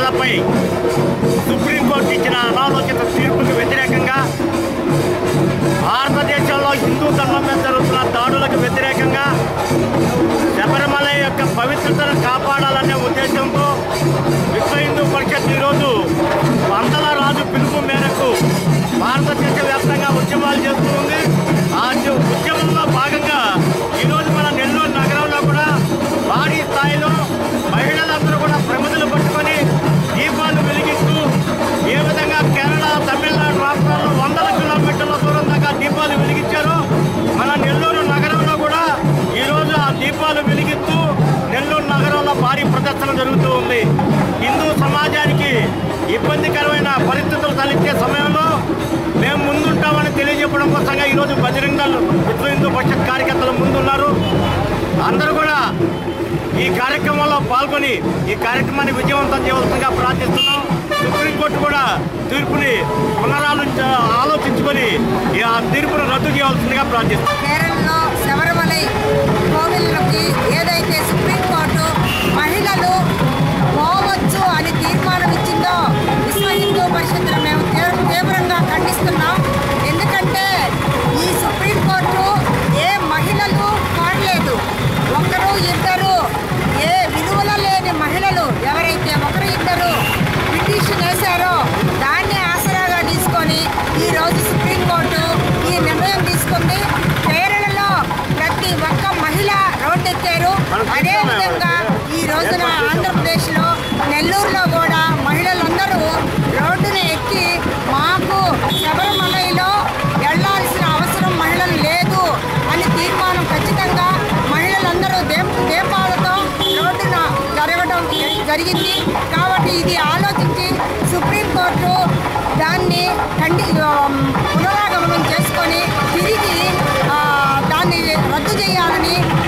మహిళలపై సుప్రీంకోర్టు ఇచ్చిన అనాలోచిత తీర్పుకు వ్యతిరేకంగా భారతదేశంలో హిందూ ధర్మం మీద జరుగుతున్న దాడులకు వ్యతిరేకంగా శబరిమల యొక్క పవిత్రతను కాపాడాలనే ఉద్దేశంతో విశ్వ హిందూ పరిషత్ ఈరోజు వందల రాజు పిలుపు మేరకు భారతదేశ వ్యాప్తంగా ఉద్యమాలు చేస్తూ ఉంది ఆ ఉద్య- ఉద్యమంలో భాగంగా ఈరోజు మన నెల్లూరు నగరంలో కూడా భారీ స్థాయిలో మహిళలందరూ కూడా ప్రమిదలు పట్టుకొని దీపాలు వెలిగిస్తూ ఏ విధంగా కేరళ తమిళనాడు రాష్ట్రాల్లో వందల కిలోమీటర్ల దూరం దాకా దీపాలు వెలిగించారో మన నెల్లూరు నగరంలో కూడా ఈరోజు ఆ దీపాలు వెలిగిస్తూ నెల్లూరు నగరంలో భారీ ప్రదర్శన జరుగుతూ ఉంది హిందూ సమాజానికి ఇబ్బందికరమైన పరిస్థితులు తలెత్తే సమయంలో మేము ముందుంటామని తెలియజెప్పడం కోసంగా ఈరోజు బజరంగ దళ్ విశ్వ హిందూ పరిషత్ కార్యకర్తలు ముందున్నారు అందరూ కూడా ఈ కార్యక్రమంలో పాల్గొని ఈ కార్యక్రమాన్ని విజయవంతం చేయవలసిందిగా ప్రార్థిస్తున్నాం సుప్రీంకోర్టు కూడా తీర్పుని పునరాలోచ ఆలోచించుకొని ఈ ఆ తీర్పును రద్దు చేయవలసిందిగా ప్రార్థిస్తున్నాం కేరళలో శబరిమలై కోవిల్లోకి ఏదైతే సుప్రీంకోర్టు మహిళలు పోవచ్చు అని తీర్మానం ఇచ్చిందో విశ్వ హిందూ పరిషత్తును మేము తీవ్ర- తీవ్రంగా ఖండిస్తున్నాం ఎందుకంటే ఈ సుప్రీంకోర్టు ఏ మహిళలు కాడలేదు ఒకరు ఇద్దరు ఏ విలువల లేని మహిళలు ఎవరైతే ఒకరు ఇద్దరు పిటిషన్ వేశారో దాన్ని ఆసరాగా తీసుకొని ఈరోజు సుప్రీంకోర్టు ఈ నిర్ణయం తీసుకుంది కేరళలో ప్రతి ఒక్క మహిళ రోడ్డెక్కారు అదేవిధంగా ఈ రోజున ఆంధ్రప్రదేశ్లో నెల్లూరులో కూడా మహిళలందరూ రోడ్డును ఎక్కి మాకు శబరిమలలో వెళ్లాల్సిన అవసరం మహిళలు లేదు అని తీర్మానం ఖచ్చితంగా మహిళలందరూ దీప దీపాలతో రోడ్డున జరగడం జరిగింది కాబట్టి ఇది ఆలోచించి సుప్రీంకోర్టు దాన్ని ఖండి పునరాగమనం చేసుకొని తిరిగి ఆ, దాన్ని రద్దు చేయాలని